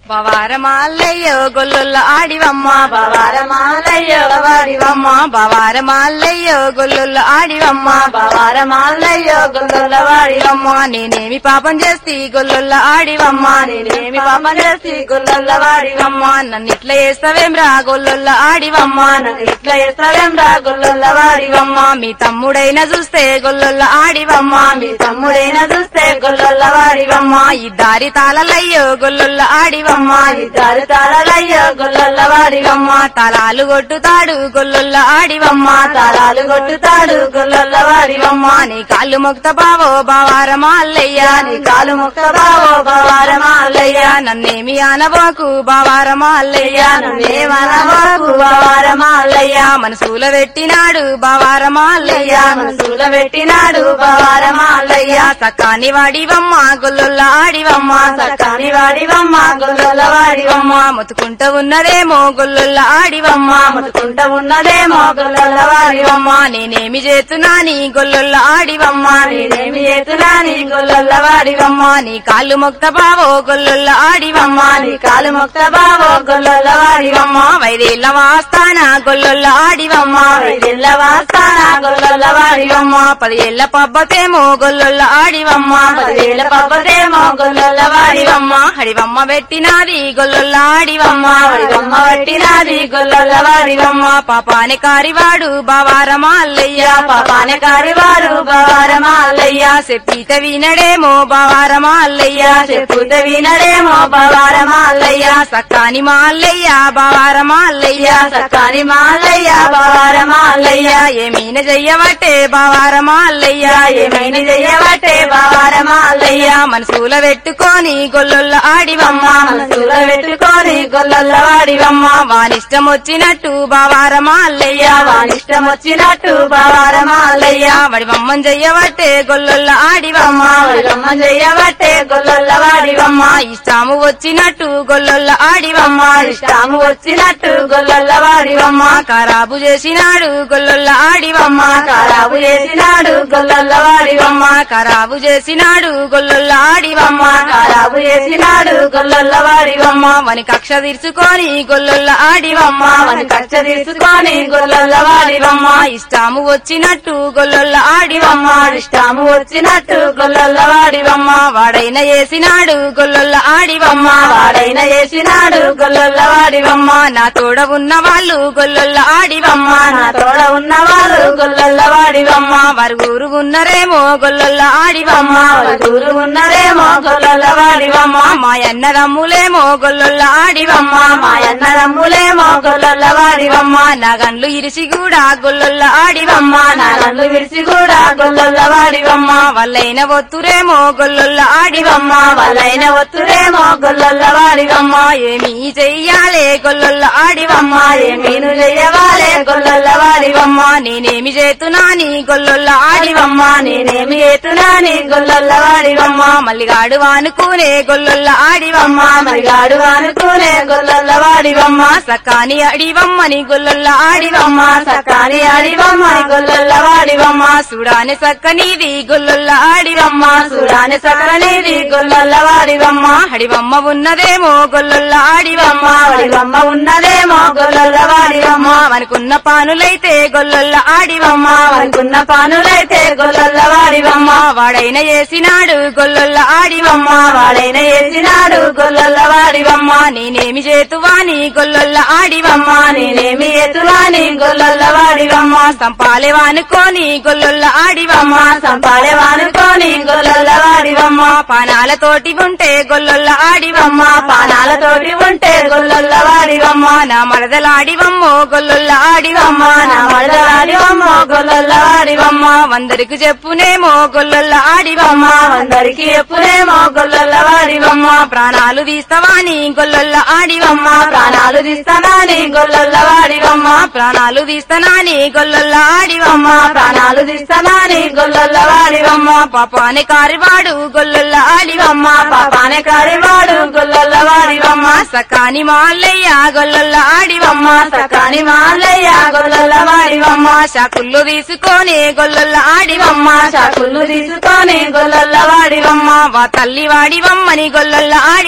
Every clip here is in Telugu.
బవారమాల్లయ్యో గొల్లుల్ల ఆడివమ్మ బవారమాలయ్యో వాడివమ్మ బవారమాల్లయ్యో గొల్లుల్ల ఆడివమ్మ బవారమాలయ్యో గుల్లల వాడివమ్మ అమ్మ నేనేమి పాపం చేసి గొల్లుల్ల ఆడివమ్మ నేనేమి పాప చేసి గుల్లల వాడివమ్మ అమ్మ నన్ను ఇట్లా చేస్తావేం రా గొల్లుల్ల ఆడివమ్మ నన్ను ఇట్లా చేస్తావేం రా గుల్లల వాడివమ్మ అమ్మ మీ తమ్ముడైనా చూస్తే గొల్లుల్ల ఆడివమ్మ మీ తమ్ముడైనా చూస్తే గుల్లల వాడివమ్మ అమ్మ ఈ దారి తాళలయ్యో గొల్లుల్ల ఆడివమ్మ ఇద్దరు తాళలయ్యో గుల్లల వాడివమ్మ అమ్మ తలాలు కొట్టుతాడు గొల్లుల్ల ఆడివమ్మ తాళాలు కొట్టుతాడు గుల్లల వాడివమ్మ అమ్మ నీ కాళ్ళు మొక్త బావో బావారమాల్లయ్యా నీ కాలు ముక్క బావో బవారమాలయ్య నన్నేమి అనబోకు బావారమాల్లయ్యా నన్నేమనబోకు బవారమాలయ్య మనసుల పెట్టినాడు బావారమాల్లయ్య మనసుల పెట్టినాడు బవారమాలయ్య సకాని వాడివమ్మ గొల్లుల్ల ఆడివమ్మ సకాని వాడివమ్మ గుల్లల వాడివమ్మ మొత్తుకుంటూ ఉన్నదేమో గొల్లుల్ల ఆడివమ్మ ముట్టుకుంట ఉన్నదేమో గుల్లల వాడివమ్మ అమ్మ నేనేమి చేతున్నా నీ గొల్లుల్ల ఆడివమ్మ నేనేమి చేతున్నా నీ గుల్లల వాడివమ్మ అమ్మ నీ కాళ్ళు మొక్త బావో గొల్లుల్ల ఆడివమ్మ నీ కాలు ముక్త బావో గుల్లల వాడివమ్మ అమ్మ వైదేళ్ల వాస్తాన గొల్లుల్ల ఆడివమ్మ ఐదిళ్ళ వాస్తాన గుల్లల వాడివమ్మ అమ్మ పదిహేళ్ల పబ్బతేమో గొల్లుల్ల ఆడివమ్మ పదివేల పబ్బదేమో గుల్లల వాడివమ్మ హడివమ్మ హడివమ్మ పెట్టినాది గొల్లుల్ల ఆడివమ్మ వాడివమ్మ పట్టినాది గుల్లల వాడివమ్మ పాపాని కారివాడు బావారమా అల్లయ్య పాపాన కారివారు బవారమాలయ్య చెప్పిత వినడేమో బావారమా అల్లయ్య చెప్పుత వినడేమో బవారమాలయ్య సక్కాని మా అల్లయ్య బావారమా అల్లయ్య సకాని మాలయ్య బవారమాలయ్య ఏమీన చెయ్యవట్టే బావారమా అల్లయ్య ఏమైనా చెయ్యబట్టే బవారమాలయ్య మనసుల పెట్టుకొని గొల్లుల్ల ఆడివమ్మ మనసులో పెట్టుకొని గొల్లల వాడివమ్మ వానిష్టం వచ్చినట్టు బావారమా అల్లయ్య వానిష్టం వచ్చినట్టు బవారమాలయ్య వడివమ్మం చెయ్యవట్టే గొల్లుల్ల ఆడివమ్మ వాడివమ్మ చెయ్యబట్టే గొల్లల వాడివమ్మ ఇష్టాము వచ్చినట్టు గొల్లుల్ల ఆడివమ్మ ఇష్టాము వచ్చినట్టు గొల్లల వాడివమ్మ ఖరాబు చేసినాడు గొల్లుల్ల ఆడివమ్మ ఖరాబు చేసినాడు గొల్లల వాడివమ్మ ఖరాబు చేసినాడు గొల్లుల్ల ఆడివమ్మ ఖరాబు చేసినాడు గొల్లల వాడివమ్మ వని కక్ష తీర్చుకొని గొల్లుల్ల ఆడివమ్మ వని కచ్చ తీసుకొని గొల్లల వాడివమ్మ ఇష్టాము వచ్చినట్టు గొల్లుల్ల ఆడివమ్మ ఇష్టాము వచ్చినట్టు గొల్లల వాడివమ్మ వాడైన వేసినాడు గొల్లుల్ల ఆడివమ్మ వాడైన చేసినాడు గొల్లల వాడివమ్మ నా తోడ ఉన్న వాళ్ళు గొల్లుల్ల ఆడివమ్మ నా తోడ ఉన్నవారు గొల్లల వాడివమ్మ వారు ఊరు ఉన్నరేమో గొల్లుల్ల ఆడివమ్మ వాళ్ళ దూరు ఉన్నరేమో గొల్లల వాడివమ్మ మా అన్నదమ్ములేమో గొల్లుల్ల ఆడివమ్మ మా అన్నదమ్ములేమో గొల్లల వాడివమ్మ నా గండ్లు ఇరిసి కూడా గొల్లుల్ల ఆడివమ్మ నా నన్ను విడిచి కూడా గొల్లల వాడివమ్మ వాళ్ళైన ఒత్తురేమో గొల్లుల్ల ఆడివమ్మ వాళ్ళైన ఒత్తురేమో గొల్లల వాడివమ్మ ఏమీ చెయ్యాలే గొల్లుల్ల ఆడివమ్మ ఏమీను చెయ్యవాలే గొల్లల వాడివమ్మ నేనేమి చేతున్నా నీ గొల్లుల్ల ఆడివమ్మ నేనేమి ఏతునాని గొల్లల వాడివమ్మ మల్లిగాడు వానుకునే గొల్లుల్ల ఆడివమ్మ మరిగాడు అనుకునే గొల్లల వాడివమ్మ సకాని అడివమ్మని గొల్లుల్ల ఆడివమ్మ సకాని ఆడివమ్మ గొల్లల వాడివమ్మ సుడాని సక్కనిది గొల్లుల్ల ఆడివమ్మ సుడాని సకలనిది గొల్లల వాడివమ్మ హడివమ్మ ఉన్నదేమో గొల్లుల్ల ఆడివమ్మ వాడివమ్మ ఉన్నదేమో గొల్లల వాడివమ్మ మనకున్న పానులైతే గొల్లుల్ల ఆడివమ్మ అనుకున్న పానులైతే గొల్లల వాడివమ్మ వాడైన వేసినాడు గొల్లుల్ల ఆడివమ్మ వాడైన వేసినాడు గొల్లల వాడివమ్మ నేనేమి చేతువాని గొల్లుల్ల ఆడివమ్మ నేనేమి ఎతువాని గొల్లల వాడివమ్మ సంపాలే వానుకోని గొల్లుల్ల ఆడివమ్మ సంపాడే వానుకోని గొల్లల వాడివమ్మ పానాలతోటి ఉంటే గొల్లుల్ల ఆడివమ్మ పానాలతోటి ఉంటే గొల్లల వాడివమ్మ నా మరదలాడివమ్మో గొల్లుల్ల ఆడివమ్మ నా మడలాడివమ్మ గొల్లల వాడివమ్మ వందరికి చెప్పునేమో గొల్లుల్ల ఆడివమ్మ అందరికి ఎప్పుడేమో గొల్లల వాడివమ్మ ప్రాణాలు తీస్తావాని గొల్లుల్ల ఆడివమ్మ ప్రాణాలు తీస్తానని గొల్లల వాడివమ్మ ప్రాణాలు తీస్తానాని గొల్లుల్ల ఆడివమ్మ ప్రాణాలు తీస్తానని గొల్లల వాడివమ్మ పాపాని కారివాడు గొల్లుల్ల ఆడివమ్మ పాపానే కారివాడు గొల్లల వాడివమ్మ సకాని మాల్లయ్య గొల్లుల్ల ఆడివమ్మ సకాని మాలయ్య గొల్లల వాడివమ్మ శాకుళ్ళు తీసుకొని గొల్లుల్ల ఆడివమ్మ చాకుళ్ళు తీసుకొని గొల్లల వాడివమ్మ వా తల్లి వాడివమ్మని గొల్లల్ల ఆడివమ్మ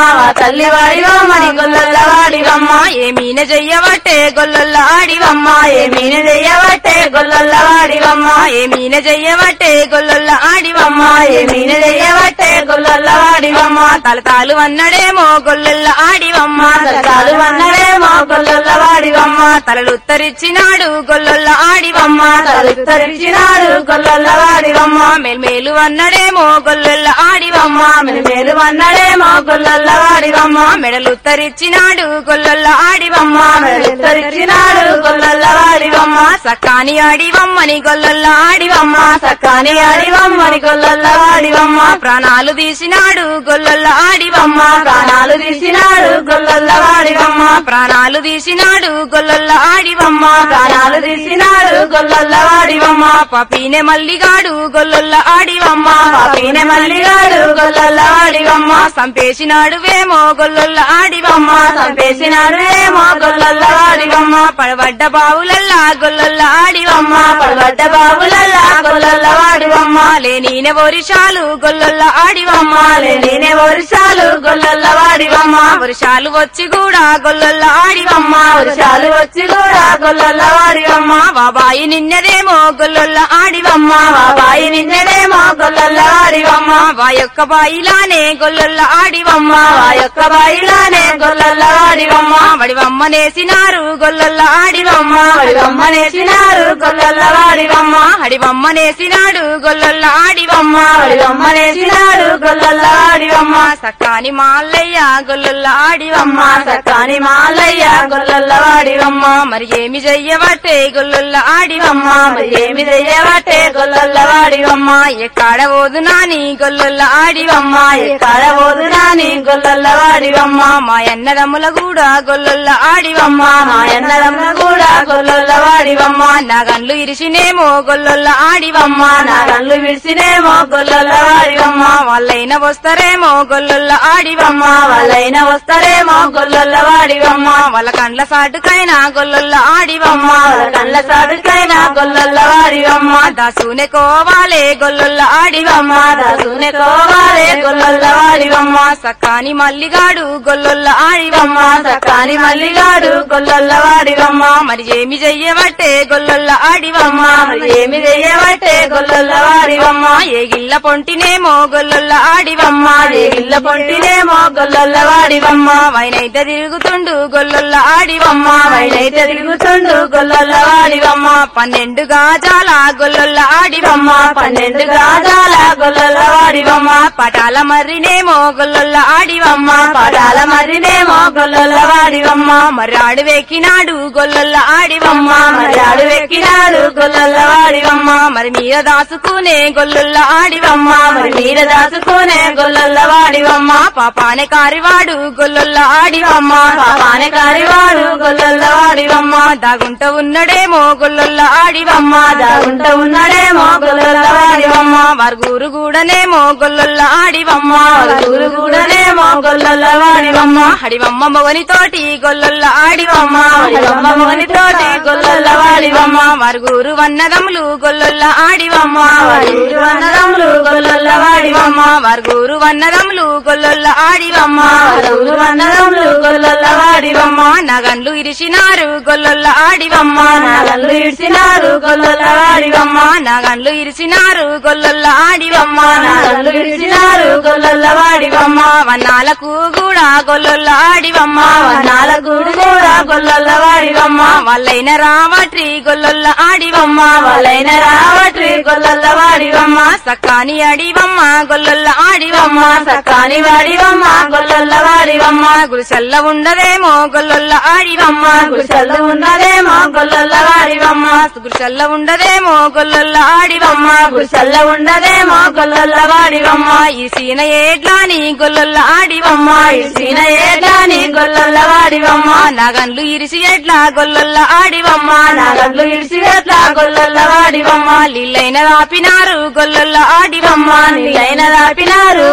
వా తల్లి వాడివమ్మ నీ గొల్లల వాడివమ్మ ఏమీన చెయ్యవట్టే గొల్లొల్ల ఆడివమ్మ ఏమీని చెయ్యబట్టే గొల్లల వాడివమ్మ ఏమీన చెయ్యవట్టే గొల్లొల్ల ఆడివమ్మ ఏమీని చెయ్యబట్టే గొల్లల వాడివమ్మ తలతాలు అన్నడేమో గొల్లొల్ల ఆడివమ్మ సరసాలు వన్నడేమో గొల్లల వాడివమ్మ తలలు ఉత్తరిచ్చినాడు గొల్లొల్ల ఆడివమ్మ తరిచినాడు గొల్లల వాడివమ్మ మేల్మేలు అన్నడేమో గొల్లొల్ల ఆడివమ్మ మేలు వన్నడేమో గొల్లల వాడివమ్మ మెడలు ఉత్తరిచ్చినాడు గొల్లొల్ల ఆడివమ్మ తరిచినాడు గొల్లల వాడివమ్మ సకాని ఆడివమ్మని గొల్లొల్ల ఆడివమ్మ సకాని ఆడివమ్మని గొల్లల వాడివమ్మ ప్రాణాలు తీసినాడు గొల్లొల్ల ఆడివమ్మ ప్రాణాలు తీసినాడు గొల్లల వాడివమ్మ ప్రాణాలు తీసినాడు గొల్లొల్ల ఆడివమ్మ ప్రాణాలు తీసినాడు గొల్లల వాడివమ్మ పపీనే మల్లిగాడు గొల్లొల్ల ఆడివమ్మ పాపిన మల్లిగాడు గొల్లల వాడివమ్మ సంపేసినాడు వేమో గొల్లొల్ల ఆడివమ్మ చంపేసినాడు ఏమో గొల్లల వాడివమ్మ పడబడ్డ బావులల్లా గొల్లొల్ల ఆడివమ్మ పడబడ్డ బాబులల్లా గొల్లల వాడివమ్మ లేనీనే వరిషాలు గొల్లొల్ల ఆడివమ్మ నేనే వర్షాలు గొల్లల వాడివమ్మ వరిషాలు వచ్చి కూడా గొల్లొల్ల ఆడివమ్మ వర్షాలు వచ్చి కూడా గొల్లల వాడివమ్మ బాబాయి నిన్నదేమో గొల్లొల్ల ఆడివమ్మ బాబాయి నిన్నడేమో గొల్లల వాడివమ్మ వా యొక్క బాయిలానే గొల్లొల్ల ఆడివమ్మ ఆ యొక్క బాయిలానే గొల్లల వాడివమ్మ వడివమ్మ నేసినారు గొల్లొల్ల ఆడివమ్మ వాడివమ్మ నేసినారు గొల్లల వాడివమ్మ హడివమ్మ నేసినాడు గొల్లొల్ల ఆడివమ్మ వాడివమ్మ నేసినారు గొల్లల వాడివమ్మ సక్కాని మాల్లయ్య గొల్లొల్ల ఆడివమ్మ అమ్మ సకాని మాలయ్య గొల్లల వాడివమ్మ మరి ఏమి చెయ్యబట్టే గొల్లొల్ల ఆడివమ్మ అమ్మ మరి ఏమి చెయ్యబట్టే గొల్లల వాడివమ్మ ఎక్కడ పోదు నాని గొల్లొల్ల ఆడివమ్మ ఎక్కడ పోదురాని గొల్లల వాడివమ్మ మా అన్నదమ్ముల కూడా గొల్లొల్ల ఆడివమ్మ అమ్మ మా ఎన్నదమ్మ కూడా గొల్లల వాడివమ్మ నా గన్లు ఇరిసినేమో గొల్లొల్ల ఆడివమ్మ అమ్మ నా కళ్ళు విడిసినేమో గొల్లల వాడివమ్మ వాళ్ళైన వస్తారేమో గొల్లొల్ల ఆడివమ్మ అమ్మ వాళ్ళైనా వస్తారేమో గొల్లల వాడివమ్మ వాళ్ళ కండ్ల సాటుకైనా గొల్లొల్ల ఆడివమ్మ అమ్మ వాళ్ళ కళ్ళ సాటుకైనా గొల్లల వాడివమ్మ దాసునే కోవాలే గొల్లొల్ల ఆడివమ్మ అమ్మ దాసునే కోవాలే గొల్లల వాడివమ్మ సకాని మల్లిగాడు గొల్లొల్ల ఆడివమ్మ అమ్మ సకాని మల్లిగాడు గొల్లల వాడివమ్మ మరి ఏమి చెయ్యబట్టే గొల్లొల్ల ఆడివమ్మ అమ్మ మరి ఏమి చెయ్యబట్టే గొల్లల వాడివమ్మ ఏ గిల్ల పొంటినేమో గొల్లొల్ల ఆడివమ్మ అమ్మ ఏ ఇళ్ళ పొంటినేమో గొల్లల వాడివమ్మ వైనైతే తిరుగుతుండు గొల్లొల్ల ఆడివమ్మ అమ్మ వైనైతే తిరుగుతుండు గొల్లల వాడివమ్మ పన్నెండు గాజాల గొల్లొల్ల ఆడివమ్మ అమ్మ పన్నెండు గాజాల గొల్లల వాడివమ్మ పటాల మర్రినేమో గొల్లొల్ల ఆడివమ్మ అమ్మ పడాల మరినేమో గొల్లల వాడివమ్మ మరి ఆడు వెక్కినాడు గొల్లొల్ల ఆడివమ్మ అమ్మ మరి ఆడు వెక్కినాడు గొల్లల వాడివమ్మ మరి మీద దాసుకునే గొల్లొల్ల ఆడివమ్మ అమ్మ మరి మీద దాచుకునే గొల్లల వాడివమ్మ పాపానే కారివాడు గొల్లొల్ల ఆడివమ్మ పాపానే కారివాడు గొల్లల వాడివమ్మ దాగుంట ఉన్నడేమో గొల్లొల్ల ఆడివమ్మ అమ్మ దాగుంట ఉన్నాడేమో గొల్లల వాడివమ్మ వరుగురు కూడానేమో గొల్లొల్ల ఆడివమ్మ ఊరు కూడానేమో గొల్లల వాడివమ్మ హడివమ్మ మొగని తోటి గొల్లొల్ల ఆడివమ్మ వాడివమ్మ మొగని తోటి గొల్లల వాడివమ్మ వరుగురు వన్నదములు గొల్లొల్ల ఆడివమ్మ ఊరు అన్నదమ్ములు గొల్లల వాడివమ్మ వరుగురు వన్నదములు గొల్లొల్ల ఆడివమ్మ ఊరు అన్నదమ్ములు గొల్లల వాడివమ్మ నగన్లు ఇరిసినారు గొల్లొల్ల ఆడివమ్మ నాగళ్ళు ఇడిచినారు గొల్లల వాడివమ్మ నగన్లు ఇరిసినారు గొల్లొల్ల ఆడివమ్మ నాగళ్ళు ఇడిచినారు గొల్లల వాడివమ్మ వన్నాలకు కూడా గొల్లొల్ల ఆడివమ్మ వనాల గూడు కూడా గొల్లల వాడివమ్మ వాళ్ళైన రావట్రి గొల్లొల్ల ఆడివమ్మ వాళ్ళైన రావట్రి గొల్లల వాడివమ్మ సక్కాని అడివమ్మ గొల్లొల్ల ఆడివమ్మ సకాని వాడివమ్మ గొల్లల వాడివమ్మ గుడిసెల్ల ఉండదేమో గొల్లొల్ల ఆడివమ్మ గుడిసెల్లు ఉన్నదేమో గొల్లల వాడివమ్మ గుడిసెల్ల ఉండదేమో గొల్లొల్ల ఆడివమ్మ గుడిసెల్ల ఉండదేమో గొల్లల వాడివమ్మ ఈ సీన ఏడ్లాని గొల్లొల్ల ఆడివమ్మ ఇసిన ఏటాని గొల్లల వాడివమ్మ నగన్లు ఇరిసి ఎడ్లా గొల్లొల్ల ఆడివమ్మ నాగళ్ళు ఇడిచి ఎట్లా గొల్లల వాడివమ్మ లీలైన రాపినారు గొల్లొల్ల ఆడివమ్మ నీలైన దాపినారు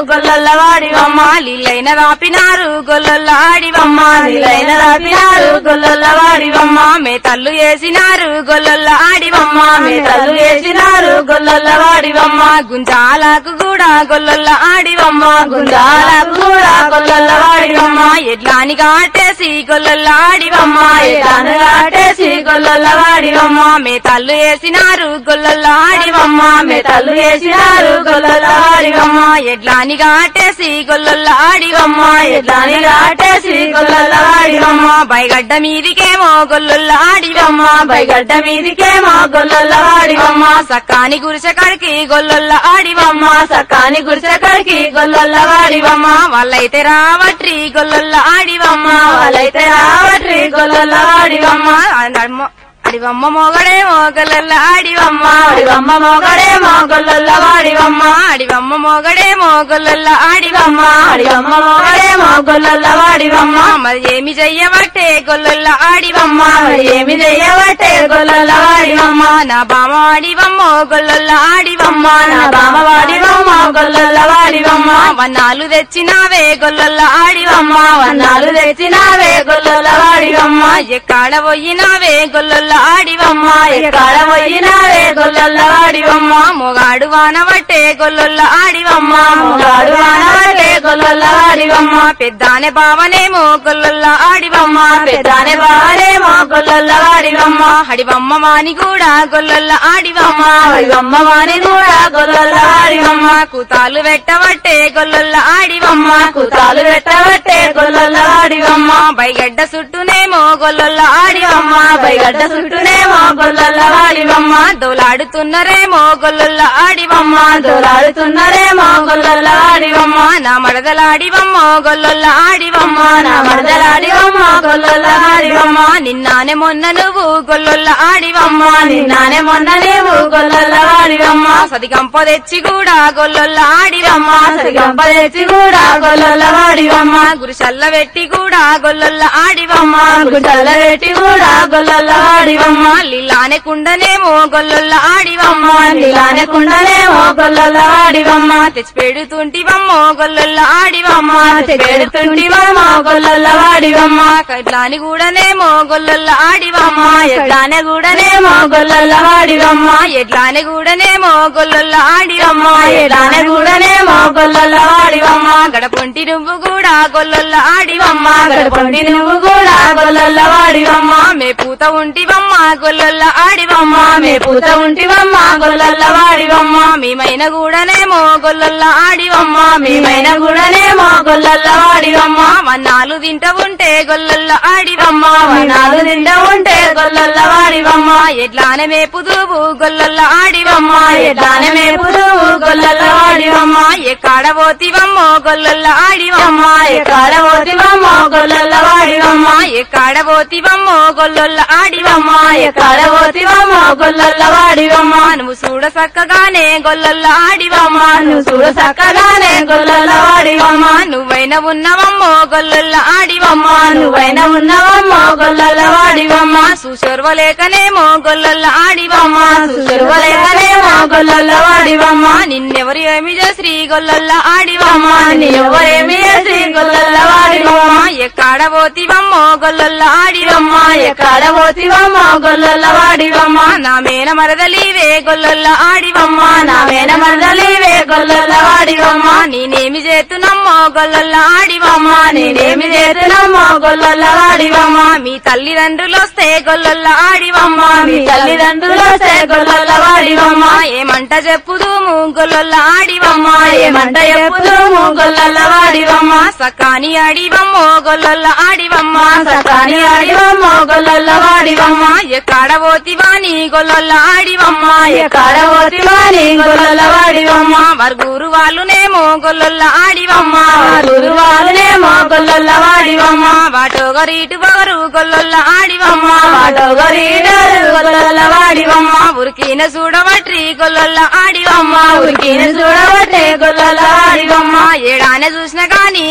గొల్లల వాడివమ్మ లీలైన రాపినారు గొల్లొల్ల ఆడివమ్మ నీలైన రాపినారు గొల్లల వాడివమ్మ మే తల్లు వేసినారు గొల్లొల్ల ఆడివమ్మ మీ తల్లు వేసినారు గొల్లల వాడివమ్మ గుంజాలకు కూడా గొల్లొల్ల ఆడివమ్మ గుండాలకు కూడా గొల్లల వాడివమ్మ ఎడ్లాని కాటేసి గొల్లొల్ల ఆడివమ్మ ఎటాను కాటేసి గొల్లల వాడివమ్మ మే తల్లు వేసినారు గొల్లొల్ల ఆడివమ్మ మీ తల్లు వేసినారు గొల్లల వాడివమ్మ ఎడ్లాని కాటేసి గొల్లొల్ల ఆడివమ్మ ఎట్లాని కాటేసి గొల్లల వాడివమ్మ బైగడ్డ మీదికేమో గొల్లొల్ల ఆడివమ్మ బైగడ్డ మీదికేమో గొల్లల వాడివమ్మ సక్కాని గురిసెకాడికి గొల్లొల్ల ఆడివమ్మ సకాని గుడిసెక్కడికి గొల్లల వాడివమ్మ వాళ్ళైతే రావట్రి గొల్లొల్ల ఆడివమ్మ వాళ్ళైతే రావట్రి గొల్లల వాడివమ్మ అడమ్మ- అడివమ్మ మొగడేమో గొల్లొల్ల ఆడివమ్మ వాడివమ్మ మొగడేమో గొల్లల వాడివమ్మ అడివమ్మ మొగడేమో గొల్లొల్ల ఆడివమ్మ వాడివమ్మ మొగడేమో గొల్లల వాడివమ్మ మరి ఏమి చెయ్యబట్టే గొల్లొల్ల ఆడివమ్మ మరి ఏమి చెయ్యబట్టే గొల్లల వాడివమ్మ నా బామ ఆడివమ్మ గొల్లొల్ల ఆడివమ్మ నా బామ వాడివమ్మ గొల్లల వాడివమ్మ వన్నాలు తెచ్చినావే గొల్లొల్ల ఆడివమ్మ వన్నాలు తెచ్చినావే గొల్లల వాడివమ్మ ఎక్కడ పోయినావే గొల్లొల్ల ఆడివమ్మ ఎక్కడ పోయినావే గొల్లల వాడివమ్మ మొగాడు వానబట్టే గొల్లొల్ల ఆడివమ్మ మొగాడు వానబట్టే గొల్లల వాడివమ్మ పెద్దానే బావనేమో గొల్లొల్ల ఆడివమ్మ పెద్దానే బాడేమో గొల్లల వాడివమ్మ హడివమ్మ మాని కూడా గొల్లొల్ల ఆడివమ్మ వాడివమ్మ వాని కూడా గొల్లల వాడివమ్మ కూతాలు పెట్టబట్టే గొల్లొల్ల ఆడివమ్మ కుతాలు పెట్టబట్టే గొల్లల వాడివమ్మ బైగడ్డ చుట్టూనేమో గొల్లొల్ల ఆడివమ్మ బైగడ్డ చుట్టూనేమో గొల్లల వాడివమ్మ దోలాడుతున్నరేమో గొల్లొల్ల ఆడివమ్మ దోలాడుతున్నారేమో గొల్లల వాడివమ్మ నా మడదలాడివమ్మ గొల్లొల్ల ఆడివమ్మ నా మరదలాడివమ్మ గొల్లల వాడివమ్మ నిన్నానే మొన్న నువ్వు గొల్లొల్ల ఆడివమ్మ నిన్నానే మొన్న నీవు గొల్లల వాడివమ్మ సదిగంప తెచ్చి కూడా గొల్లొల్ల ఆడివమ్మ సరిగంప తెచ్చి కూడా గొల్లల వాడివమ్మ గురిసల్ల పెట్టి కూడా గొల్లొల్ల ఆడివమ్మ గుడ్డల పెట్టి కూడా గొల్లల వాడివమ్మ లీలానే కుండనేమో గొల్లొల్ల ఆడివమ్మ నీలానే కుండలేమో గొల్లల వాడివమ్మ తెచ్చి పెడుతుంటివమ్మో గొల్లొల్ల ఆడివమ్మ చెడుతుంటివమ్మ గొల్లల వాడివమ్మ కట్లాని కూడానేమో గొల్లొల్ల ఆడివమ్మ ఎట్లానే కూడానేమో గొల్లల వాడివమ్మ ఎట్లానే కూడానేమో గొల్లొల్ల ఆడివమ్మ ఎట్లానే కూడానేమో గొల్లల వాడివమ్మ గడపొంటి నువ్వు కూడా గొల్లొల్ల ఆడివమ్మ గడపండి నువ్వు కూడా గొల్లల వాడివమ్మ మే పూత ఉంటివమ్మ గొల్లొల్ల ఆడివమ్మ మే పూత ఉంటివమ్మ గొల్లల వాడివమ్మ మేమైన కూడానేమో గొల్లొల్ల ఆడివమ్మ మేమైన కూడానేమో గొల్లల వాడివమ్మ వన్నాలు తింట ఉంటే గొల్లొల్ల ఆడివమ్మ వనాలు తింట ఉంటే గొల్లల వాడివమ్మ ఎట్లానే మేపుదువు గొల్లొల్ల ఆడివమ్మ ఎట్లానే మేపుదు గొల్లల వాడివమ్మ ఎక్కడ పోతివమ్మో గొల్లొల్ల ఆడివమ్మ ఎక్కడ పోతివమ్మ గొల్లల వాడివమ్మ ఎక్కడ పోతివమ్మో గొల్లొల్ల ఆడివమ్మ ఎక్కడ పోతివమ్మ గొల్లల వాడివమ్మ నువ్వు చూడ చక్కగానే గొల్లొల్ల ఆడివమ్మ నువ్వు చూడు చక్కగానే గొల్లల వాడివమ్మ నువ్వైన ఉన్నవమ్మో గొల్లొల్ల ఆడివమ్మ నువ్వైన ఉన్నవమ్మ గొల్లల వాడివమ్మ సుశర్వలేకనేమో గొల్లొల్ల ఆడివమ్మ సురువలేకనేమో గొల్లల వాడివమ్మ నిన్నెవరు ఏమి చేసి గొల్లొల్ల ఆడివమ్మ నీ ఎవరేమి చేసి గొల్లల వాడివమ్మ ఎక్కడ పోతివమ్మో గొల్లొల్ల ఆడివమ్మ ఎక్కడ పోతివమ్మ గొల్లల వాడివమ్మ నా మేన మరదలీవే గొల్లొల్ల ఆడివమ్మ నా మేన మరదలివే గొల్లల వాడివమ్మ నేనేమి చేతునమ్మో గొల్లొల్ల ఆడివమ్మ నేనేమి చేతునమ్మ గొల్లల వాడివమ్మ మీ తల్లిదండ్రులు వస్తే గొల్లొల్ల ఆడివమ్మ మీ తల్లిదండ్రులు వస్తే గొల్లల వాడివమ్మ ఏమంట చెప్పుదుము గొల్లొల్ల ఆడివమ్మ ఏమంట ఎప్పుదుము గొల్లల వాడివమ్మ సకాని ఆడివమ్మో గొల్లొల్ల ఆడివమ్మ సకాని ఆడివమ్మ గొల్లల వాడివమ్మ ఎక్కడ పోతివాని గొల్లొల్ల ఆడివమ్మ ఎక్కడ పోతివాని గొల్లల వాడివమ్మ వర్గూరు వాళ్ళునేమో గొల్లొల్ల ఆడివమ్మ ఊరు వాళ్ళనేమో గొల్లల వాడివమ్మ వాటోగరీటు బగరు గొల్లొల్ల ఆడివమ్మ వాటొగరీడారు గొల్లల వాడివమ్మ ఉరికిన చూడవట్రి గొల్లొల్ల ఆడివమ్మ ఉరికిన చూడబట్టే గొల్లల వాడివమ్మ ఏడానే చూసిన గాని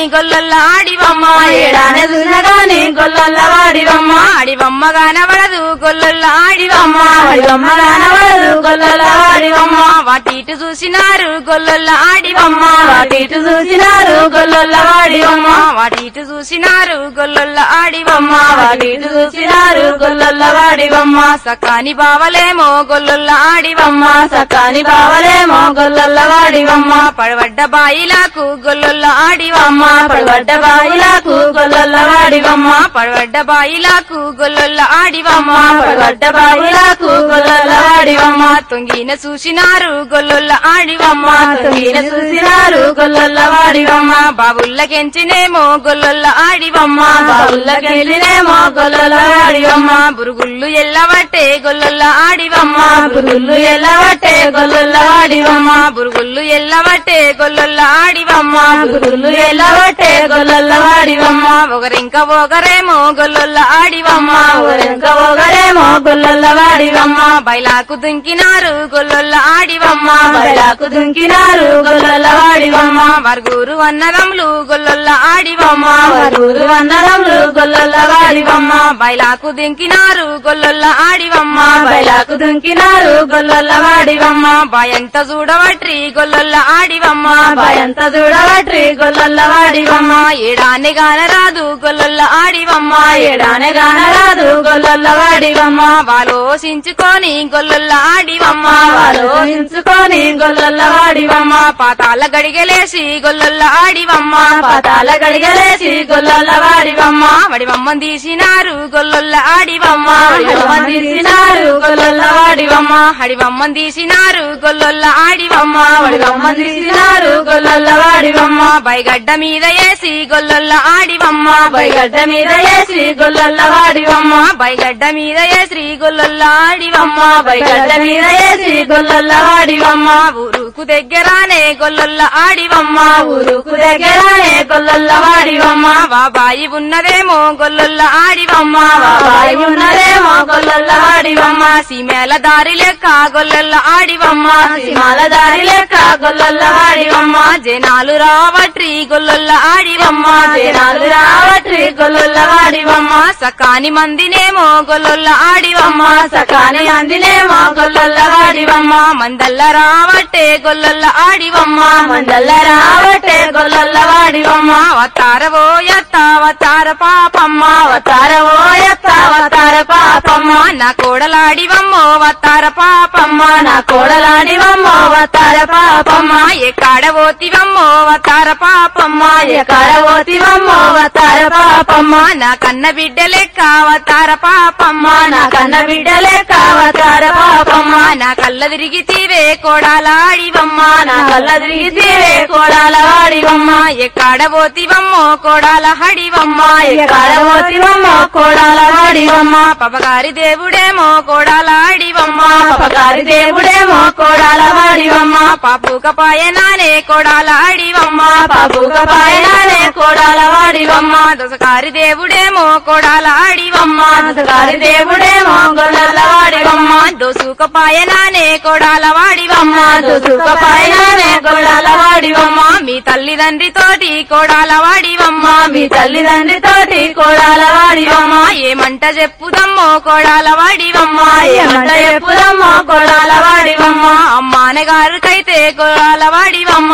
గొల్లొల్ల ఆడివమ్మ ఏడానే చూసిన గాని గొల్లొల్ల వాడివమ్మ ఆడివమ్మ గానబడదు గొల్లొల్ల ఆడివమ్మ వాడివమ్మ గానవడదు గొల్లొల్ల వాడివమ్మ వాటి ఇటు చూసినారు గొల్లొల్ల ఆడివమ్మ వాటి ఇటు చూసినారు గొల్లొల్ల వాడివమ్మ వాటి ఇటు చూసినారు గొల్లొల్ల ఆడివమ్మ వాటి ఇటు చూసినారు గొల్లొల్ల వాడివమ్మ సకాని బావలేమో గొల్లొల్ల ఆడివమ్మ సకాని బావలేమో గొల్లొల్ల వాడివమ్మ పడవడ్డ బాయిలకు గొల్లొల్ల ఆడివమ్మ పడబడ్డ బాయిలకు గొల్లొల్ల వాడివమ్మ పడవడ్డ బాయిలకు గొల్లొల్ల ఆడివమ్మ పడబడ్డ బాయిలకు గొల్లొల్ల వాడివమ్మ తొంగిన చూసినారు గొల్లొల్ల ఆడివమ్మ తొంగిన చూసినారు గొల్లొల్ల వాడివమ్మ బాబుల్లకెంచినేమో గొల్లొల్ల ఆడివమ్మ బావుల్లకెళ్ళినేమో గొల్లొల్ల వాడివమ్మ బురుగుళ్ళు ఎల్లవట్టే గొల్లొల్ల ఆడివమ్మ బురుగుళ్ళు ఎల్లవట్టే గొల్లొల్ల వాడివమ్మ బురుగుళ్ళు ఎల్లవట్టే గొల్లొల్ల ఆడివమ్మ బురుగుళ్ళు ఎల్లవట్టే గొల్లొల్ల వాడివమ్మ ఒకరింక ఒకరేమో గొల్లొల్ల ఆడివమ్మ ఊరెంక ఒకరేమో గొల్లొల్ల వాడివమ్మ బయలాకు దుంకినారు గొల్లొల్ల ఆడివమ్మ బయలాకు దుంకినారు గొల్లొల్ల వాడివమ్మ వరుగురు అన్నదమ్ములు గొల్లొల్ల ఆడివమ్మ వరూరు అన్నదమ్ములు గొల్లొల్ల వాడివమ్మ బయలాకు దింకినారు గొల్లొల్ల ఆడివమ్మ బయలాకు దుంకినారు గొల్లొల్ల వాడివమ్మ భయంత చూడవట్రి గొల్లొల్ల ఆడివమ్మ భయంత చూడవట్రి గొల్లొల్ల వాడివమ్మ ఏడాన్ని గానరాదు గొల్లొల్ల ఆడివమ్మ ఏడానే గానరాదు గొల్లొల్ల వాడివమ్మ వాలోసించుకొని గొల్లొల్ల ఆడివమ్మ ఆలోచించుకొని గొల్లొల్ల వాడివమ్మ పాతాల గడిగలేసి గొల్లొల్ల ఆడివమ్మ పాతాల గడిగలేసి గొల్లొల్ల వాడివమ్మ వడివమ్మ తీసినారు గొల్లొల్ల ఆడివమ్మ హడివమ్మ తీసినారు గొల్లొల్ల వాడివమ్మ హడివమ్మ తీసినారు గొల్లొల్ల ఆడివమ్మ వడివమ్మ తీసినారు గొల్లొల్ల వాడివమ్మ బైగడ్డ మీద వేసి గొల్లొల్ల ఆడివమ్మ బయగడ్డ మీద వేసి గొల్లొల్ల వాడివమ్మ బైగడ్డ మీద వేసి గొల్లొల్ల ఆడివమ్మ బయగడ్డ మీద వేసి గొల్లొల్ల వాడివమ్మ ఊరుకు దగ్గరానే గొల్లొల్ల ఆడివమ్మ ఊరుకు దగ్గరనే గొల్లొల్ల వాడివమ్మ బాబాయి ఉన్నదేమో గొల్లొల్ల ఆడివమ్మ బాబాయి ఉన్నదేమో గొల్లొల్ల వాడివమ్మ సీమేల దారి లెక్క గొల్లొల్ల ఆడివమ్మ సింహాల దారి లెక్క గొల్లొల్ల వాడివమ్మ జనాలు రావట్రి గొల్లొల్ల ఆడివమ్మ జనాలు రావట్రి గొల్లొల్ల వాడివమ్మ సకాని మందినేమో గొల్లొల్ల ఆడివమ్మ సకాని అందినేమో గొల్లొల్ల వాడివమ్మ మందల్ల రావట్టే గొల్లొల్ల ఆడివమ్మ మందల్ల రావట్టే గొల్లొల్ల వాడివమ్మ అవతారవో ఎత్త అవతార పాపమ్మ అవతార ఓయత్త అవతార పాపమ్మ నా కోడలాడివమ్మో అవతార పాపమ్మ నా కోడలాడివమ్మ అవతార పాపమ్మ ఎక్కడ పోతివమ్మో అవతార పాపమ్మ ఎక్కడ పోతివమ్మ అవతార పాపమ్మ నా కన్న బిడ్డ లెక్క అవతార పాపమ్మ నా కన్న బిడ్డలేక అవతార పాపమ్మ నా కళ్ళ తిరిగి తీవే కోడాలాడివమ్మ నా కళ్ళ తిరిగి తీరే కోడాల వాడివమ్మ ఎక్కడ పోతివమ్మో కోడాల హడివమ్మ ఎక్కడ పోతివమ్మ కోడాల వాడివమ్మ పపగారి దేవుడేమో కోడాలాడివమ్మ పపగారి దేవుడేమో కోడాల వాడివమ్మ పాపుక పాయనానే కోడాలాడివమ్మ పాపుక పాయనానే కోడాల వాడివమ్మ దొసకారి దేవుడేమో కోడాలాడివమ్మ గారి దేవుడేమో గొల్లల వాడివమ్మ దోసుక పాయనానే కోడాల వాడివమ్మ దుసుక పాయనానే గొల్లల వాడివమ్మ మీ తల్లిదండ్రితోటి కోడాల వాడివమ్మ మీ తల్లిదండ్రితోటి కోడాల వాడివమ్మ ఏమంట చెప్పుదమ్మో కోడాల వాడివమ్మ ఏమంట ఎప్పుడమ్మో కోడాల వాడివమ్మ అమ్మానగారికైతే కోడాల వాడివమ్మ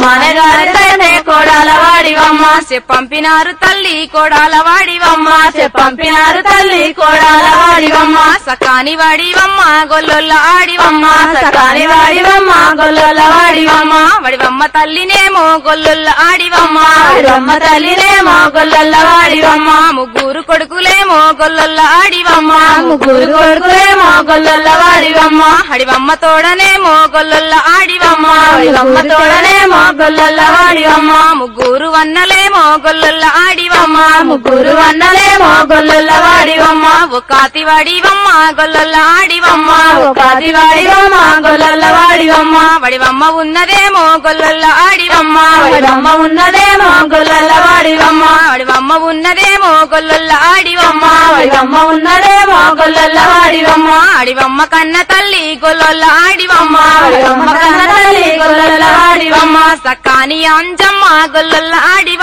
మనగారితోనే కోడాల వాడివమ్మ పంపినారు తల్లి కోడాల వాడివమ్మ పంపినారు తల్లి కోడాల వాడివమ్మ సకాని వాడివమ్మ గొల్లొల్ల ఆడివమ్మ సకాని వాడివమ్మ గొల్లల వాడివమ్మ వడివమ్మ తల్లినేమో గొల్లొల్ల ఆడివమ్మ వాడివమ్మ తల్లినేమో గొల్లల వాడివమ్మ ముగ్గురు కొడుకులేమో గొల్లొల్ల ఆడివమ్మ ముగ్గురు కొడుకులేమో గొల్లల వాడివమ్మ హడివమ్మ తోడనేమో గొల్లొల్ల ఆడివమ్మ వాడివమ్మ తోడనేమో గొల్లల వాడివమ్మ ముగ్గురు వన్నలేమో గొల్లొల్ల ఆడివమ్మ ముగ్గురు అన్నలేమో గొల్లల వాడివమ్మ ఒకాతి వాడివమ్మ గొల్లొల్ల ఆడివమ్మ ఒకటి వాడివమ్మ గొల్లల వాడివమ్మ వడివమ్మ ఉన్నదేమో గొల్లొల్ల ఆడివమ్మ వాడివమ్మ ఉన్నదేమో గొల్లల వాడివమ్మ వడివమ్మ ఉన్నదేమో గొల్లొల్ల ఆడివమ్మ వాడివమ్మ ఉన్నదేమో గొల్లల వాడివమ్మ ఆడివమ్మ కన్న తల్లి గొల్లొల్ల ఆడివమ్మ వాడివమ్మ కన్న తల్లి గొల్లల వాడివమ్మ సకాని అంజమ్మ గొల్లొల్ల ఆడివమ్మ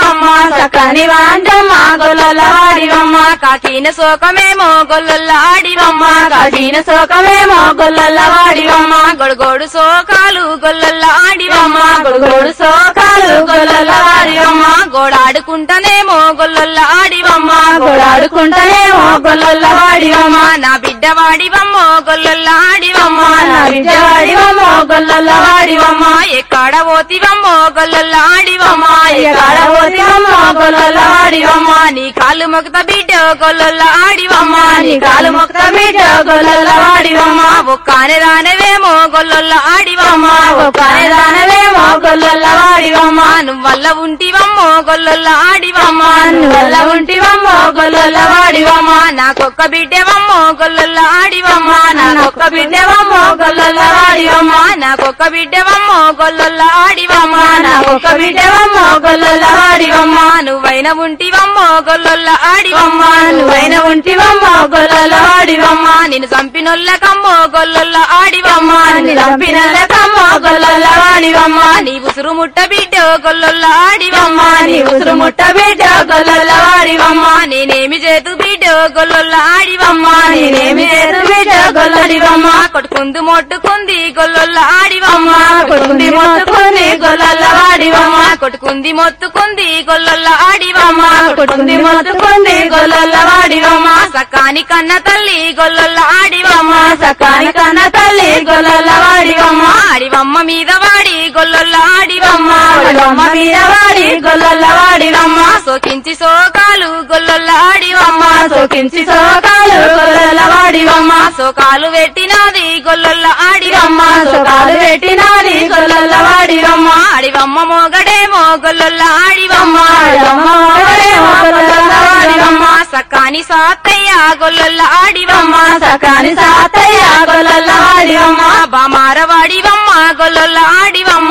వాడివమ్మ సక్కని వాంటమ్మ గొల్లల వాడివమ్మ కాకిన శోకమేమో గొల్లొల్ల ఆడివమ్మ కాసిన శోకమేమో గొల్లల వాడివమ్మ గొడుగోడు శోకాలు గొల్లొల్ల ఆడివమ్మ గొడుగోడు శోకాలు గొల్లల వాడివమ్మ గోడాడుకుంటానేమో గొల్లొల్ల ఆడివమ్మ గోడాడుకుంటేనేమో గొల్లల వాడివమ్మ నా బిడ్డ వాడివమ్మో గొల్లొల్ల ఆడివమ్మ నా విద్య వాడివమ్మ గొల్లల వాడివమ్మ ఎక్కడ పోతివమ్మో గొల్లొల్ల ఆడివమ్మ ఎక్కడ పోతివమ్మ గొల్లల వాడివమ్మ నీ కాళ్ళు మొగత బిడ్డ గొల్లొల్ల ఆడివమ్మ నీ కాలు మొక్క బిడ్డ గొల్లల వాడివమ్మ ఒక్కానే రానవేమో గొల్లొల్ల ఆడివమ్మ ఒక దానవేమో గొల్లల వాడివమ్మ నువ్వల్ల ఉంటివమ్మో గొల్లొల్ల ఆడివమ్మ నువ్వల్ల ఉంటివమ్మ గొల్లల వాడివమ్మ నాకొక్క బిడ్డవమ్మో గొల్లొల్ల ఆడివమ్మ నాకొక్క బిడ్డవమ్మ గొల్లల వాడివమ్మ నాకొక్క బిడ్డవమ్మో గొల్లొల్ల ఆడివమ్మ నాకొక్క బిడ్డవమ్మ గొల్లల వాడివమ్మ నువ్వైన ఉంటివమ్మో గొల్లొల్ల ఆడివమ్మ నువ్వైన ఉంటివమ్మ గొల్లల వాడివమ్మ నిన్ను చంపినొల్లకమ్మో గొల్లొల్ల ఆడివమ్మ నిరంపినలకమ్మ గొల్లల వాడివమ్మ నీ ఉసురు ముట్ట బిడ్డ గొల్లొల్ల ఆడివమ్మ నీ ఉసురు ముట్ట బిడ్డ గొల్లల వాడివమ్మ నేనేమి చేతు బిడ్డ గొల్లొల్ల ఆడివమ్మ నేనేమి లేదు బిడ్డ గొల్లడివమ్మ కొట్టుకుందు మొట్టుకుంది గొల్లొల్ల ఆడివమ్మ కొడుకుంది మొత్తుకుంది గొల్లల వాడివమ్మ కొట్టుకుంది మొత్తుకుంది గొల్లొల్ల ఆడివమ్మ కొడుకుంది మొత్తుకుంది గొల్లల వాడివమ్మ సకాని కన్న తల్లి గొల్లొల్ల ఆడివమ్మ సకాని కన్న తల్లి గొల్లల వాడివమ్మ ఆడివమ్మ మీద వాడి గొల్లొల్ల ఆడివమ్మ వాడివమ్మ మీద వాడి గొల్లల వాడివమ్మ సోకించి సోకాలు గొల్లొల్ల ఆడివమ్మ సోకించి సోకాలు గొల్లల వాడివమ్మ సోకాలు పెట్టినది గొల్లొల్ల ఆడివమ్మ సోకాలు పెట్టినాది గొల్లల వాడివమ్మ ఆడివమ్మ మోగడేమో గొల్లొల్ల ఆడివమ్మ ఆడివమ్మ మోగడేమో గొల్లొల్ల ఆడివమ్మ. సకాని సాత్తయ్య గొల్లొల్ల ఆడివమ్మ సకాని సాతయ్య గొల్లల వాడివమ్మ బామార వాడివమ్మ గొల్లొల్ల ఆడివమ్మ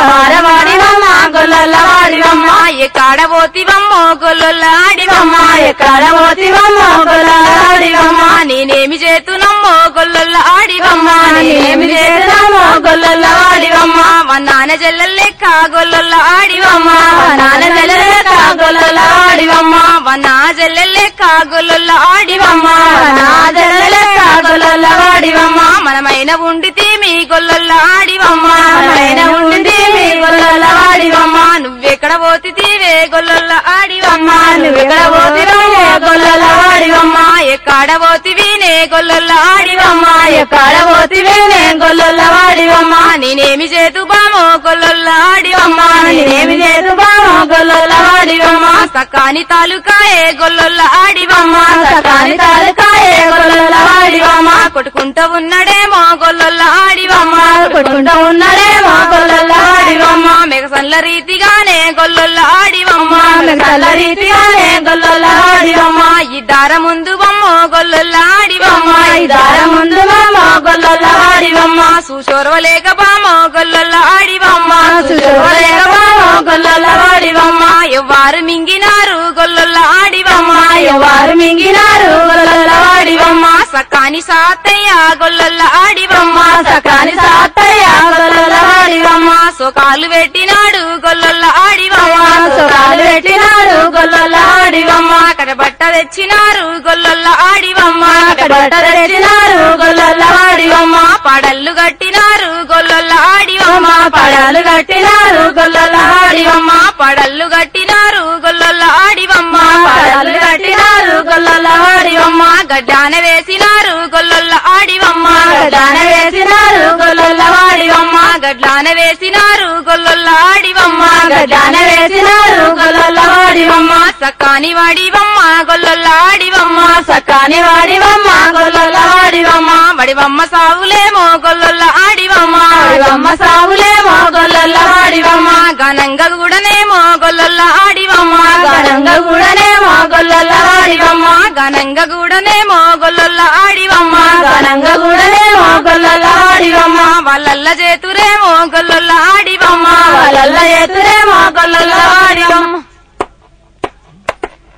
వాడివమ్మ గొల్లల వాడివమ్మ ఎక్కడ పోతివమ్మో గొల్లొల్ల ఆడివమ్మ ఎక్కడ పోతివమ్మ గొల్లల వాడివమ్మ నేనేమి చేతునమ్మో గొల్లొల్ల ఆడివమ్మ నేనేమి చేసినామో గొల్లల వాడివమ్మ మా నాన్న జల్లెల్లెక్క గొల్లొల్ల ఆడివమ్మ నాన్న నెలలేక గొల్లల వాడివమ్మ మా నా జల్లెల్లెక్క గొల్లొల్ల ఆడివమ్మ నా జల్లలేక గొల్లల వాడివమ్మ మనమైన ఉండితే మీ గొల్లొల్ల ఆడివమ్మ మనమైన ఉండి మీ గొల్లల వాడివమ్మ నువ్వెక్కడ పోతితీవే గొల్లొల్ల ఆడివమ్మ నువ్వెక్కడ పోతివమ్మ గొల్లల వాడివమ్మ ఎక్కడ పోతివీనే గొల్లొల్ల ఆడివమ్మ ఎక్కడ పోతివేనే గొల్లల వాడివమ్మ నేనేమి చేతు బామో గొల్లొల్ల ఆడివమ్మ నేనేమి చేతు బామ గొల్లల వాడివమ్మ సకాని తాలూకాయే గొల్లొల్ల ఆడివమ్మ సకాని తాలకాయే గొల్లల వాడివమ్మ కొట్టుకుంటూ ఉన్నాడేమో గొల్లొల్ల ఆడివమ్మ కొట్టుకుంటూ ఉన్నాడేమో గొల్లల వాడివమ్మ మెగసన్ల రీతిగానే గొల్లొల్ల ఆడివమ్మ మెగసల్ల రీతిగానే గొల్లల వాడివమ్మ ఈ దార ముందు బొమ్మ గొల్లొల్ల ఆడివమ్మ ఈ దార ముందు మామ గొల్లల వాడివమ్మ సుశోర్వలేక బామ గొల్లొల్ల ఆడివమ్మ సుశోభలేక మామ గొల్లల వాడివమ్మ ఎవ్వారు మింగినారు గొల్లొల్ల ఆడివమ్మ ఎవరు మింగినారు గొల్లల వాడివమ్మ సకాని సాతయ్య గొల్లొల్ల ఆడివమ్మ సకాని సాతయ్య గొల్లల వాడివమ్మ సోకాలు పెట్టినాడు గొల్లొల్ల ఆడివమ్మ సుఖాలు పెట్టినారు గొల్లల వాడివమ్మ కడబట్ట తెచ్చినారు గొల్లొల్ల ఆడివమ్మ బట్ట తెచ్చినారు గొల్లల వాడివమ్మ పడల్లు కట్టినారు గొల్లొల్ల ఆడివమ్మ పడాలు కట్టినారు గొల్లల వాడివమ్మ పడల్లు కట్టినారు గొల్లొల్ల ఆడివమ్మ పడాలు కట్టినారు గొల్లల వాడివమ్మ గడ్డాన వేసినారు గొల్లొల్ల ఆడివమ్మ దాన వేసినారు గొల్లల వాడివమ్మ గడ్లాన వేసినారు గొల్లొల్ల ఆడివమ్మ దాన వేసినారు గొల్లల వాడివమ్మ సకాని వాడివమ్మ గొల్లొల్ల ఆడివమ్మ సకాని వాడివమ్మ గొల్లల వాడివమ్మ వడివమ్మ సావులేమో గొల్లొల్ల ఆడివమ్మ వాడివమ్మ సావులేమో గొల్లల వాడివమ్మ ఘనంగా కూడానేమో గొల్లొల్ల ఆడివమ్మ ఘనంగా కూడానేమో గొల్లల వాడివమ్మ ఘనంగా కూడానేమో గొల్లొల్ల ఆడివమ్మ ఘనంగా కూడానేమో గొల్లల వాడివమ్మ వాళ్ళల్ల చేతురేమో గొల్లొల్ల ఆడివమ్మ వాళ్ళ ఎత్తురేమో గొల్లల వాడివమ్మ వాళ్ళ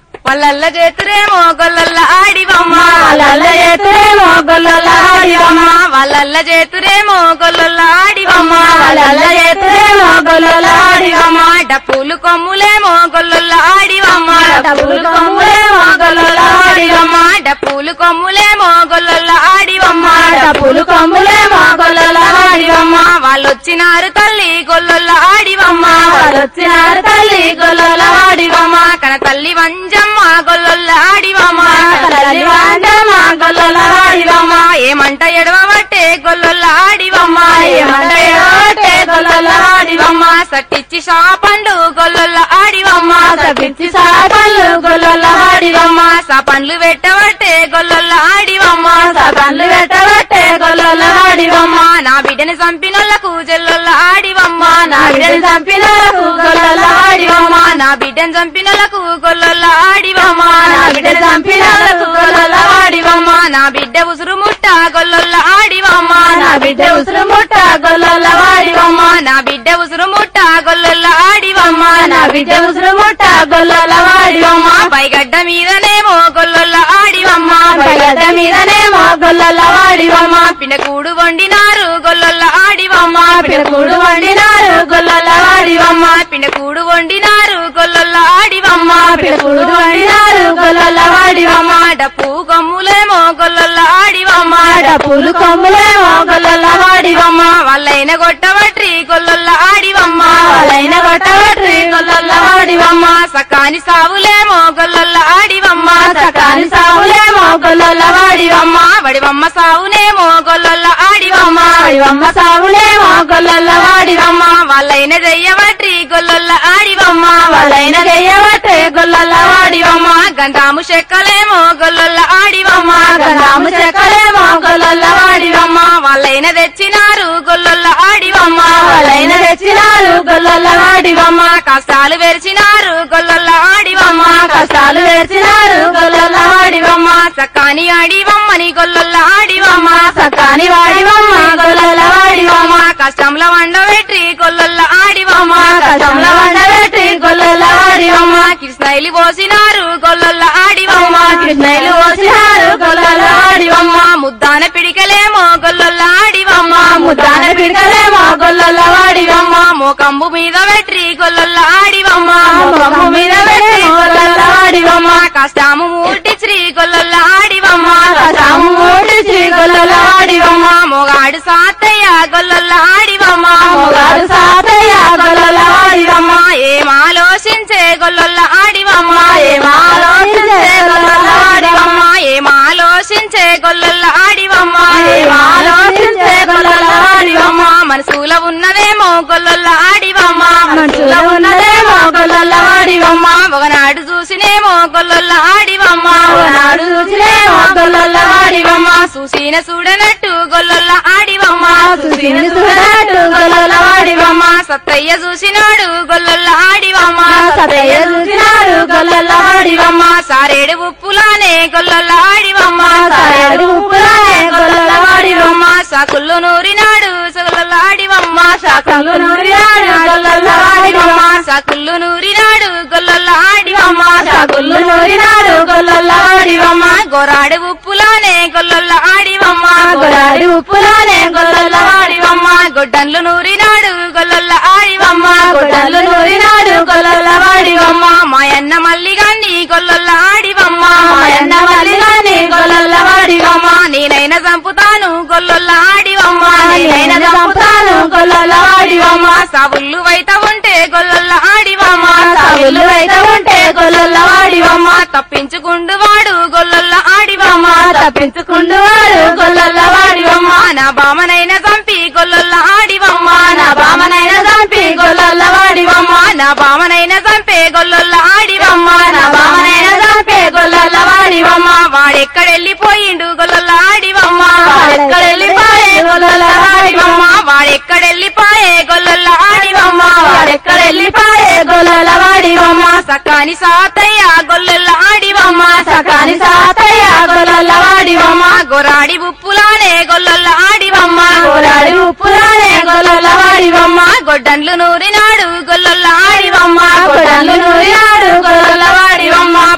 వాళ్ళల్ల చేతురేమో గొల్లల్ల ఆడివమ్మ వాళ్ళల్ల చేతురేమో గొల్లల ఆడివమ్మ వాళ్ళల్ల చేతురేమో గొల్లల్ల ఆడివమ్మ వాళ్ళల్ల చేతురేమో గొల్లల ఆడివమ్మ డప్పులు కొమ్ములేమో గొల్లల్ల ఆడివమ్మ డప్పులు కొమ్ములేమో గొల్లల ఆడివమ్మ డప్పులు కొమ్ములేమో గొల్లల్ల ఆడివమ్మ డప్పులు కొమ్ములేమో గొల్లల ఆడివమ్మ వాళ్ళొచ్చినారు తల్లి గొల్లల్ల ఆడివమ్మ వాళ్ళొచ్చినారు తల్లి గొల్లల ఆడివమ్మ కన తల్లి వంజమ్మ గొల్లల్ల ఆడివమ్మ తల్లి వాంజమ్మ గొల్లల ఆడివమ్మ ఏమంట ఎడవబట్టే గొల్లల్ల ఆడివమ్మ ఏమంట ఎడవబట్టే గొల్లల ఆడివమ్మ. సట్టిచ్చి షాపండు గొల్లల్ల ఆడివమ్మ పిచ్చి సాపళ్ళు గొల్లల ఆడివమ్మ సపండ్లు పెట్టబట్టే గొల్లల్ల ఆడివమ్మ సపన్లు పెట్టబట్టే గొల్లల ఆడివమ్మ నా బిడ్డని చంపినోళ్లకు జల్లొల్ల ఆడివమ్మ నా బిడ్డని చంపినలకు గొల్లల ఆడివమ్మ నా బిడ్డని చంపినోళ్లకు గొల్లొల్ల ఆడివమ్మ నా బిడ్డని చంపినలకు గొల్లల ఆడివమ్మ నా బిడ్డ ఉసురు ముట్ట గొల్లొల్ల ఆడివమ్మ నా బిడ్డ ఉసురు ముట్ట గొల్లల ఆడివమ్మ నా బిడ్డ ఉసురు ముట్ట గొల్లొల్ల ఆడివమ్మ నా బిడ్డ ఉసురు ముట్ట గొల్లల ఆడివమ్మ పైగడ్డ మీదనేమో గొల్లొల్ల ఆడివమ్మ పైగడ్డ మీదనేమో గొల్లల ఆడివమ్మ పినకూడు వండినారు గొల్లొల్ల ఆడివమ్మ పిడకూడు వండినారు గొల్లల ఆడివమ్మ పినకూడు వండినారు గొల్లొల్ల ఆడివమ్మ పిడకూడు వండినారు గొల్లల ఆడివమ్మ డప్పు గమ్ములేమో గొల్లొల్ల ఆడివమ్మ డప్పులు కొమ్ములేమో గొల్లల ఆడివమ్మ వాళ్ళైన గొట్టబట్రి గొల్లొల్ల ఆడివమ్మ వాళ్ళైన కొట్టబట్టి గొల్లల ఆడివమ్మ సకాని సావులేమో గొల్లొల్ల ఆడివమ్మ సకాని సావులేమో గొల్లల ఆడివమ్మ వడివమ్మ సావునేమో గొల్లొల్ల ఆడివమ్మ ఆడివమ్మ సావులేమో గొల్లల ఆడివమ్మ వాళ్ళైన చెయ్యబట్రి గొల్లొల్ల ఆడివమ్మ వాళ్ళైన చెయ్యబట్టే గొల్లల ఆడివమ్మ గంధాము చెక్కలేమో గొల్లొల్ల ఆడివమ్మ గంధాము చెక్కలేమో గొల్లల ఆడివమ్మ వాళ్ళైన తెచ్చినారు గొల్లొల్ల ఆడివమ్మ వాళ్ళైన తెచ్చినారు గొల్లల ఆడివమ్మ కష్టాలు వెరిచినారు గొల్లొల్ల ఆడివమ్మ కష్టాలు వేర్చినారు గొల్లల ఆడివమ్మ సకాని ఆడివమ్మని గొల్లొల్ల ఆడివమ్మ సకాని వాడివమ్మ గొల్లల ఆడివమ్మ కష్టంల వండబెట్టి గొల్లొల్ల ఆడివమ్మ కష్టంల వండబెట్టి గొల్లల ఆడివమ్మ కృష్ణైలి పోసినారు గొల్లొల్ల ఆడివమ్మ కృష్ణయ్యలు వచ్చినారు గొల్లల ఆడివమ్మ ముద్దాన పిడికలేమో గొల్లొల్ల ఆడివమ్మ ముద్దాన పిడకలేమో గొల్లల ఆడివమ్మ మోకంబు మీద పెట్టి గొల్లొల్ల ఆడివమ్మ ముఖము మీద పెట్టి గొల్లల ఆడివమ్మ కష్టాము మూటి శ్రీ గొల్లొల్ల ఆడివమ్మ కసాము ఓటి శ్రీ గొల్లల ఆడివమ్మ మొగాడు సాతయ్య గొల్లొల్ల ఆడివమ్మ మొగాడు సాతయ్య గొల్లల ఆడివమ్మ ఏం ఆలోచించే గొల్లొల్ల ఆడివమ్మ ఏం ఆలోచించే గొల్లల ఆడివమ్మ ఏం ఆలోచించే గొల్లొల్ల ఆడివమ్మ ఏం ఆలోచించే గొల్లల ఆడివమ్మ మనసులో ఉన్నదేమో గొల్లొల్ల ఆడివమ్మ మనసులో ఉన్నదేమో గొల్లల ఆడివమ్మ ఒకనాడు చూసినేమో గొల్లొల్ల ఆడివమ్మ ఒకనాడు చూసినేమో గొల్లల ఆడివమ్మ చూసిన చూడనట్టు గొల్లొల్ల ఆడివమ్మ చూసిన చూడనట్టు గొల్లల ఆడివమ్మ సత్తయ్య చూసినాడు గొల్లొల్ల ఆడివమ్మ సతయ్య చూసినాడు గొల్లల ఆడివమ్మ సారేడు ఉప్పులానే గొల్లొల్ల ఆడివమ్మ సారేడు ఉప్పులానే గొల్లల ఆడివమ్మ సాకుల్లో నూరినాడు సగలొల్ల ఆడివమ్మ కళ్ళు నూరినాడు గొల్లల ఆడివమ్మ సాకుల్లో నూరినాడు గొల్లొల్ల ఆడివమ్మ సాకుళ్ళు నూరినాడు గొల్లల ఆడివమ్మ గొరాడు ఉప్పులానే గొల్లొల్ల ఆడివమ్మ గొరాడి ఉప్పులానే గొల్లల ఆడివమ్మ గొడ్డన్లు నూరినాడు గొల్లొల్ల ఆడివమ్మ గొడ్డలు నూరినాడు గొల్లల ఆడివమ్మ మాయన్న మల్లిగాన్ని గొల్లొల్ల ఆడివమ్మ మాయన్న మల్లిగాని గొల్లల ఆడివమ్మ నేనైనా చంపుతాను గొల్లొల్ల ఆడివమ్మ నేనైన చంపుతాను గొల్లల ఆడివమ్మ సావుళ్ళు వైత ఉంటే గొల్లొల్ల ఆడివమ్మ సాగులు అయితే ఉంటే గొల్లల ఆడివమ్మ తప్పించుకుండు వాడు గొల్లొల్ల ఆడివమ్మ తప్పించుకుండు వాడు గొల్లల ఆడివమ్మ నా బామనైన చంపి గొల్లొల్ల ఆడివమ్మ నా బామనైన చంపి గొల్లల ఆడివమ్మ నా బామనైన చంపే గొల్లొల్ల ఆడివమ్మ నా బామనైన చంపే గొల్లల ఆడివమ్మ వాడెక్కడెళ్ళిపోయిండు గొల్లొల్ల ఆడివమ్మ వాడెక్కడెళ్ళిపోయే గొల్లల ఆడివమ్మ వాడెక్కడెళ్ళిపోయే గొల్లొల్ల ఆడివమ్మ వాడెక్కడెళ్ళిపోయే గొల్లల ఆడివమ్మ సకాని సాతయ్య గొల్లొల్ల ఆడివమ్మ సకాని సాతయ్య గొల్లల ఆడివమ్మ గొరాడి ఉప్పులానే గొల్లొల్ల ఆడివమ్మ గోరాడి ఉప్పులానే గొల్లల ఆడివమ్మ గొడ్డన్లు నూరినాడు గొల్లొల్ల ఆడివమ్మ కొడలు నూరినాడు గొల్లల ఆడివమ్మ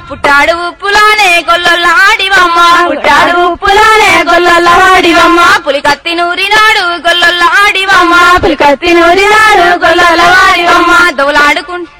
పుట్టాడు ఉప్పులానే గొల్లొల్ల ఆడివమ్మ పుట్టాడు ఉప్పులానే గొల్లల వాడివమ్మ పులి కత్తి నూరినాడు గొల్లొల్ల ఆడివమ్మ పులికత్తి నూరినాడు గొల్లల వాడివమ్మ దోలాడుకుంటూ